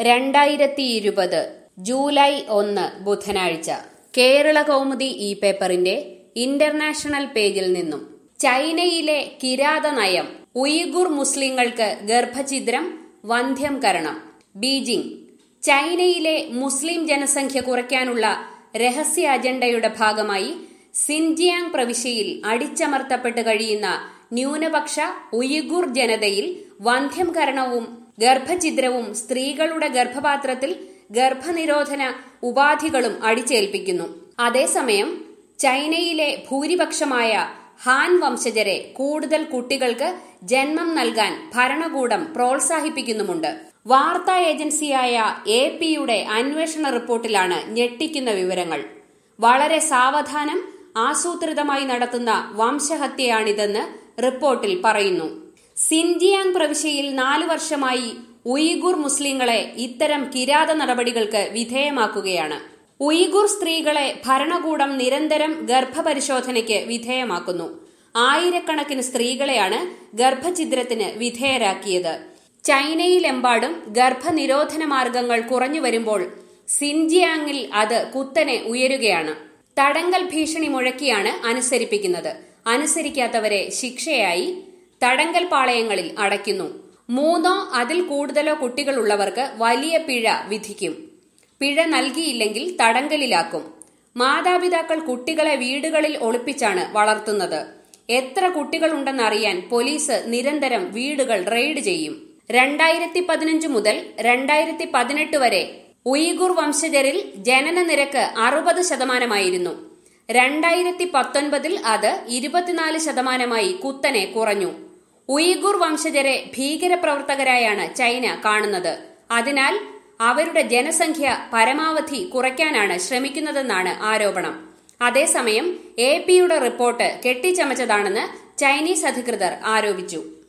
രണ്ടായിരത്തി ഇരുപത് ജൂലൈ ഒന്ന് ബുധനാഴ്ച കേരള കൗമുദി ഈ പേപ്പറിന്റെ ഇന്റർനാഷണൽ പേജിൽ നിന്നും ചൈനയിലെ കിരാത നയം ഉയിഗുർ മുസ്ലിങ്ങൾക്ക് ഗർഭഛിദ്രം വന്ധ്യംകരണം ബീജിംഗ് ചൈനയിലെ മുസ്ലിം ജനസംഖ്യ കുറയ്ക്കാനുള്ള രഹസ്യ അജണ്ടയുടെ ഭാഗമായി സിൻജിയാങ് പ്രവിശ്യയിൽ അടിച്ചമർത്തപ്പെട്ട് കഴിയുന്ന ന്യൂനപക്ഷ ഉയിഗുർ ജനതയിൽ വന്ധ്യംകരണവും ഗർഭഛിദ്രവും സ്ത്രീകളുടെ ഗർഭപാത്രത്തിൽ ഗർഭനിരോധന ഉപാധികളും അടിച്ചേൽപ്പിക്കുന്നു അതേസമയം ചൈനയിലെ ഭൂരിപക്ഷമായ ഹാൻ വംശജരെ കൂടുതൽ കുട്ടികൾക്ക് ജന്മം നൽകാൻ ഭരണകൂടം പ്രോത്സാഹിപ്പിക്കുന്നുമുണ്ട് വാർത്താ ഏജൻസിയായ എ പിയുടെ അന്വേഷണ റിപ്പോർട്ടിലാണ് ഞെട്ടിക്കുന്ന വിവരങ്ങൾ വളരെ സാവധാനം ആസൂത്രിതമായി നടത്തുന്ന വംശഹത്യയാണിതെന്ന് റിപ്പോർട്ടിൽ പറയുന്നു സിൻജിയാങ് പ്രവിശ്യയിൽ നാലു വർഷമായി ഉയിഗുർ മുസ്ലിങ്ങളെ ഇത്തരം കിരാത നടപടികൾക്ക് വിധേയമാക്കുകയാണ് ഉയിഗുർ സ്ത്രീകളെ ഭരണകൂടം നിരന്തരം ഗർഭപരിശോധനയ്ക്ക് വിധേയമാക്കുന്നു ആയിരക്കണക്കിന് സ്ത്രീകളെയാണ് ഗർഭഛിദ്രത്തിന് വിധേയരാക്കിയത് ചൈനയിലെമ്പാടും ഗർഭനിരോധന മാർഗങ്ങൾ കുറഞ്ഞു വരുമ്പോൾ സിൻജിയാങ്ങിൽ അത് കുത്തനെ ഉയരുകയാണ് തടങ്കൽ ഭീഷണി മുഴക്കിയാണ് അനുസരിപ്പിക്കുന്നത് അനുസരിക്കാത്തവരെ ശിക്ഷയായി തടങ്കൽ പാളയങ്ങളിൽ അടയ്ക്കുന്നു മൂന്നോ അതിൽ കൂടുതലോ കുട്ടികളുള്ളവർക്ക് വലിയ പിഴ വിധിക്കും പിഴ നൽകിയില്ലെങ്കിൽ തടങ്കലിലാക്കും മാതാപിതാക്കൾ കുട്ടികളെ വീടുകളിൽ ഒളിപ്പിച്ചാണ് വളർത്തുന്നത് എത്ര കുട്ടികളുണ്ടെന്നറിയാൻ പോലീസ് നിരന്തരം വീടുകൾ റെയ്ഡ് ചെയ്യും രണ്ടായിരത്തി പതിനഞ്ച് മുതൽ രണ്ടായിരത്തി പതിനെട്ട് വരെ ഉയിഗുർ വംശജരിൽ ജനന നിരക്ക് അറുപത് ശതമാനമായിരുന്നു രണ്ടായിരത്തി പത്തൊൻപതിൽ അത് ഇരുപത്തിനാല് ശതമാനമായി കുത്തനെ കുറഞ്ഞു ഉയിഗുർ വംശജരെ ഭീകരപ്രവർത്തകരായാണ് ചൈന കാണുന്നത് അതിനാൽ അവരുടെ ജനസംഖ്യ പരമാവധി കുറയ്ക്കാനാണ് ശ്രമിക്കുന്നതെന്നാണ് ആരോപണം അതേസമയം എ പിയുടെ റിപ്പോർട്ട് കെട്ടിച്ചമച്ചതാണെന്ന് ചൈനീസ് അധികൃതർ ആരോപിച്ചു